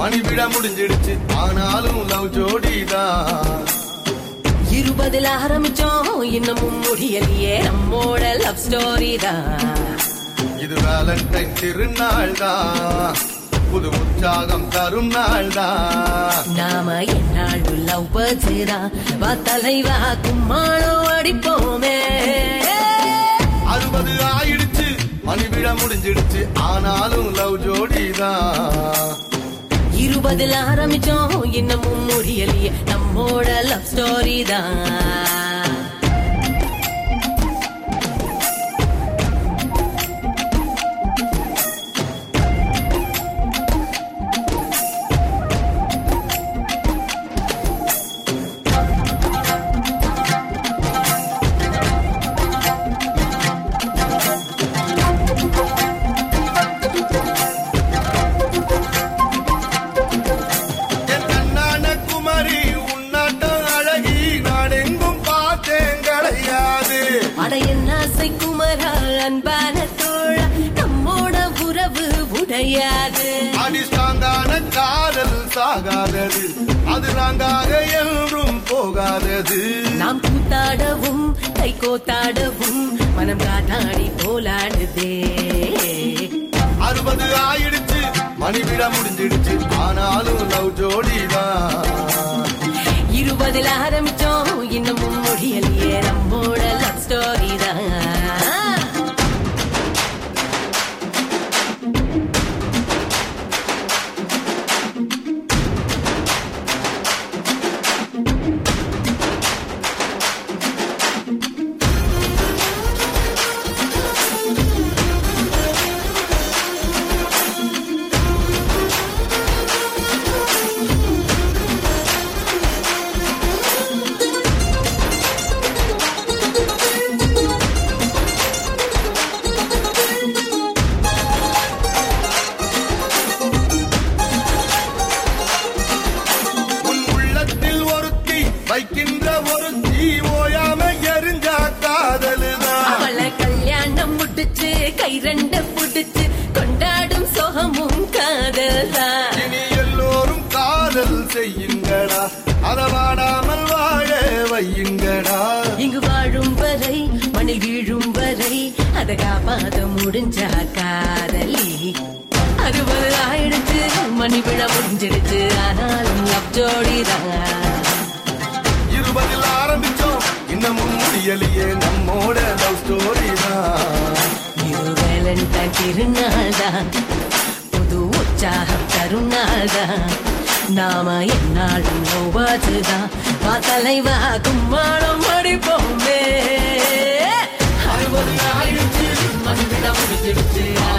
மணி விட முடிஞ்சிடுச்சு ஆனாலும் லவ் ஜோடிதான் இருபதுல ஆரம்பிச்சோம் இன்னமும் முடியலையே நம்மோட லவ் ஸ்டோரி தான் இது வேலண்டைன் திருநாள் தான் புது உற்சாகம் தரும் நாள் தான் நாம என்னாலும் லவ் பர்த்ஸா வா தலைவா கும்மாளம் அடிப்போமே அறுபது ஆயிடுச்சு மணி விட முடிஞ்சிடுச்சு ஆனாலும் லவ் ஜோடிதான் இருபதுல ஆரம்பிச்சோம் இன்னமும் முடியலையே நம்மோட லவ் ஸ்டோரி தான் என் கண்ணான குமரி உன்னாட்டம் அழகி நான் எங்கும் பார்த்தேன் கிடையாது அட என்ன ஆசை குமரா அன்பான தோழா நம்மோட உறவு உடையாது அடிஸ்டாங்கான காதல் சாகாதது அது நாங்காக என்றும் போகாதது நாம் கூத்தாடவும் கை கோத்தாடவும் மனம் காத்தாடி போலாடுதே அறுபது ஆயிடுச்சு மணி விட முடிஞ்சிடுச்சு ஆனாலும் லவ் ஜோடிதான் இருபதுல ஆரம்பிச்சோம் இன்னமும் முடியலையே நம்மோட லவ் ஸ்டோரி தான் உன் உள்ளத்தில் ஒருத்தி வைக்கின்ற ஒருத்தி ஓயாம எரிஞ்சா காதலுதான் அவளை கல்யாணம் முடிச்சு கை ரெண்டு புடிச்சு கொண்டாடும் சோகமும் காதல்தான் இனி எல்லோரும் காதல் செய்யுங்கடா அதவாடாமல் வாழ வையுங்கடா இங்கு வாழும் வரை மணில் வீழும் வரை அத காப்பாத முடிஞ்சா காதலி அறுபது ஆயிடுச்சு மணி விழ முடிஞ்சிடுச்சு ஆனாலும் லவ் ஜோடிதான் இருபதில் ஆரம்பிச்சோம் இன்னமும் முடியலையே நம்மோட லவ் ஸ்டோரி தான் இது வேலண்டைன் திருநாள் தான் புது உற்சாகம் தருநாள் தான் நாம என்னாலும் நோவாதுதான் வா தலைவா கும்மாளம் அடிப்போமே அறுபது ஆயிடுச்சு மணி விழ முடிஞ்சிடுச்சு